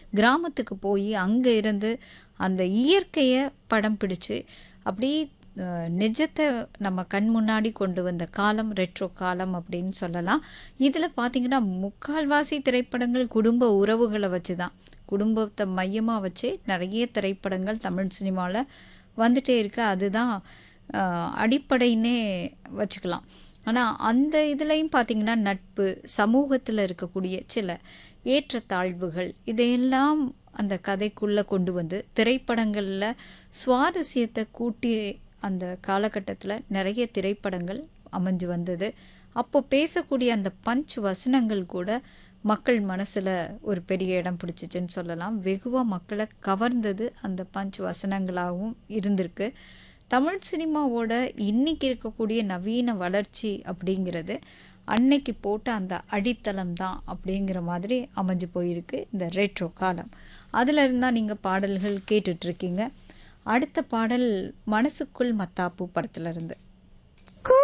கிராமத்துக்கு போய் அங்கே இருந்து அந்த இயற்கையை படம் பிடிச்சு அப்படியே அஹ், நிஜத்தை நம்ம கண் முன்னாடி கொண்டு வந்த காலம் ரெட்ரோ காலம் அப்படின்னு சொல்லலாம் இதில் பார்த்தீங்கன்னா முக்கால்வாசி திரைப்படங்கள் குடும்ப உறவுகளை வச்சு தான் குடும்பத்தை மையமாக வச்சு நிறைய திரைப்படங்கள் தமிழ் சினிமாவில் வந்துட்டே இருக்கு அதுதான் அஹ், அடிப்படைன்னே வச்சுக்கலாம் ஆனால் அந்த இதுலேயும் பார்த்தீங்கன்னா நட்பு சமூகத்தில் இருக்கக்கூடிய சில ஏற்றத்தாழ்வுகள் இதையெல்லாம் அந்த கதைக்குள்ளே கொண்டு வந்து திரைப்படங்களில் சுவாரஸ்யத்தை கூட்டி அந்த காலகட்டத்தில் நிறைய திரைப்படங்கள் அமைஞ்சு வந்தது அப்போ பேசக்கூடிய அந்த பஞ்ச் வசனங்கள் கூட மக்கள் மனசில் ஒரு பெரிய இடம் பிடிச்சிச்சுன்னு சொல்லலாம் வெகுவாக மக்களை கவர்ந்தது அந்த பஞ்ச் வசனங்களாகவும் இருந்திருக்கு தமிழ் சினிமாவோட இன்னைக்கு இருக்கக்கூடிய நவீன வளர்ச்சி அப்படிங்கிறது அன்னைக்கு போட்ட அந்த அடித்தளம் தான் அப்படிங்கிற மாதிரி அமைஞ்சு போயிருக்கு இந்த ரெட்ரோ காலம் அதில் இருந்தால் நீங்கள் பாடல்கள் கேட்டுட்ருக்கீங்க அடுத்த பாடல் மனசுக்குள் மத்தாப்பு படத்துல இருந்து